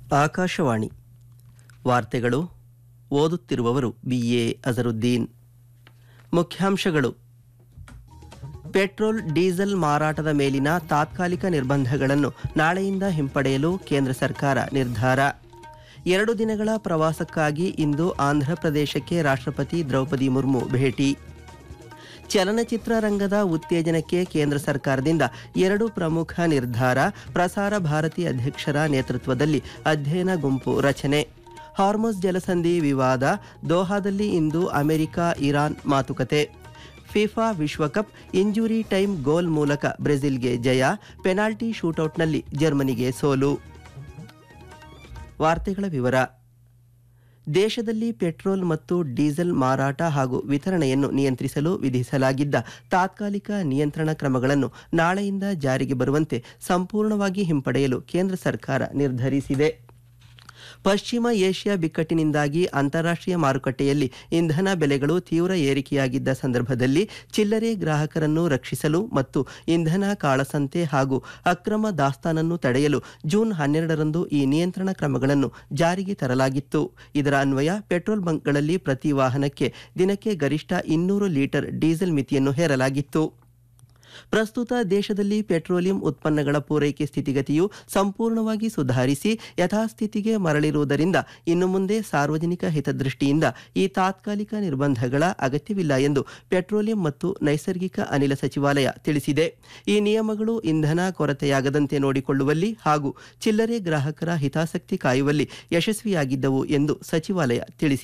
ಆಕಾಶವಾಣಿ ವಾರ್ತೆಗಳು ಓದುತ್ತಿರುವವರು B A Azharuddin ಮುಖ್ಯಾಂಶಗಳು ಪೆಟ್ರೋಲ್ ಡೀಸೆಲ್ ಮಾರಾಟದ ಮೇಲಿನ ತಾತ್ಕಾಲಿಕ ನಿರ್ಬಂಧಗಳನ್ನು ನಾಳೆಯಿಂದ ಹಿಂಪಡೆಯಲು ಕೇಂದ್ರ ಸರ್ಕಾರ ನಿರ್ಧಾರ ಎರಡು ದಿನಗಳ ಪ್ರವಾಸಕ್ಕಾಗಿ ಇಂದು ಆಂಧ್ರಪ್ರದೇಶಕ್ಕೆ ರಾಷ್ಟ್ರಪತಿ ದ್ರೌಪದಿ ಮುರ್ಮು ಭೇಟಿ ಚಲನಚಿತ್ರ ರಂಗದ ಉತ್ತೇಜನಕ್ಕೆ ಕೇಂದ್ರ ಸರ್ಕಾರದಿಂದ ಎರಡು ಪ್ರಮುಖ ನಿರ್ಧಾರ ಪ್ರಸಾರ ಭಾರತಿ ಅಧ್ಯಕ್ಷರ ನೇತೃತ್ವದಲ್ಲಿ ಅಧ್ಯಯನ ಗುಂಪು ರಚನೆ ಹಾರ್ಮೋಸ್ ಜಲಸಂಧಿ ವಿವಾದ ದೋಹಾದಲ್ಲಿ ಇಂದು ಅಮೆರಿಕ ಇರಾನ್ ಮಾತುಕತೆ ಫಿಫಾ ವಿಶ್ವಕಪ್ ಇಂಜುರಿ ಟೈಮ್ ಗೋಲ್ ಮೂಲಕ ಬ್ರೆಜಿಲ್ಗೆ ಜಯ ಪೆನಾಲ್ಟಿ ಶೂಟೌಟ್ನಲ್ಲಿ ಜರ್ಮನಿಗೆ ಸೋಲು ವಾರ್ತೆಗಳ ವಿವರ ದೇಶದಲ್ಲಿ ಪೆಟ್ರೋಲ್ ಮತ್ತು ಡೀಸೆಲ್ ಮಾರಾಟ ಹಾಗೂ ವಿತರಣೆಯನ್ನು ನಿಯಂತ್ರಿಸಲು ವಿಧಿಸಲಾಗಿದ್ದ ತಾತ್ಕಾಲಿಕ ನಿಯಂತ್ರಣ ಕ್ರಮಗಳನ್ನು ನಾಳೆಯಿಂದ ಜಾರಿಗೆ ಬರುವಂತೆ ಸಂಪೂರ್ಣವಾಗಿ ಹಿಂಪಡೆಯಲು ಕೇಂದ್ರ ಸರ್ಕಾರ ನಿರ್ಧರಿಸಿದೆ ಪಶ್ಚಿಮ ಏಷ್ಯಾ ಬಿಕ್ಕಟ್ಟಿನಿಂದಾಗಿ ಅಂತಾರಾಷ್ಟ್ರೀಯ ಮಾರುಕಟ್ಟೆಯಲ್ಲಿ ಇಂಧನ ಬೆಲೆಗಳು ತೀವ್ರ ಏರಿಕೆಯಾಗಿದ್ದ ಸಂದರ್ಭದಲ್ಲಿ ಚಿಲ್ಲರೆ ಗ್ರಾಹಕರನ್ನು ರಕ್ಷಿಸಲು ಮತ್ತು ಇಂಧನ ಕಾಳಸಂತೆ ಹಾಗೂ ಅಕ್ರಮ ದಾಸ್ತಾನನ್ನು ತಡೆಯಲು ಜೂನ್ ಹನ್ನೆರಡರಂದು ಈ ನಿಯಂತ್ರಣ ಕ್ರಮಗಳನ್ನು ಜಾರಿಗೆ ತರಲಾಗಿತ್ತು ಇದರ ಅನ್ವಯ ಪೆಟ್ರೋಲ್ ಬಂಕ್ಗಳಲ್ಲಿ ಪ್ರತಿ ವಾಹನಕ್ಕೆ ದಿನಕ್ಕೆ ಗರಿಷ್ಠ ಇನ್ನೂರು ಲೀಟರ್ ಡೀಸೆಲ್ ಮಿತಿಯನ್ನು ಹೇರಲಾಗಿತ್ತು ಪ್ರಸ್ತುತ ದೇಶದಲ್ಲಿ ಪೆಟ್ರೋಲಿಯಂ ಉತ್ಪನ್ನಗಳ ಪೂರೈಕೆ ಸ್ಥಿತಿಗತಿಯು ಸಂಪೂರ್ಣವಾಗಿ ಸುಧಾರಿಸಿ ಯಥಾಸ್ಥಿತಿಗೆ ಮರಳಿರುವುದರಿಂದ ಇನ್ನು ಮುಂದೆ ಸಾರ್ವಜನಿಕ ಹಿತದೃಷ್ಟಿಯಿಂದ ಈ ತಾತ್ಕಾಲಿಕ ನಿರ್ಬಂಧಗಳ ಅಗತ್ಯವಿಲ್ಲ ಎಂದು ಪೆಟ್ರೋಲಿಯಂ ಮತ್ತು ನೈಸರ್ಗಿಕ ಅನಿಲ ಸಚಿವಾಲಯ ತಿಳಿಸಿದೆ ಈ ನಿಯಮಗಳು ಇಂಧನ ಕೊರತೆಯಾಗದಂತೆ ನೋಡಿಕೊಳ್ಳುವಲ್ಲಿ ಹಾಗೂ ಚಿಲ್ಲರೆ ಗ್ರಾಹಕರ ಹಿತಾಸಕ್ತಿ ಕಾಯುವಲ್ಲಿ ಯಶಸ್ವಿಯಾಗಿದ್ದವು ಎಂದು ಸಚಿವಾಲಯ ತಿಳಿಸಿದೆ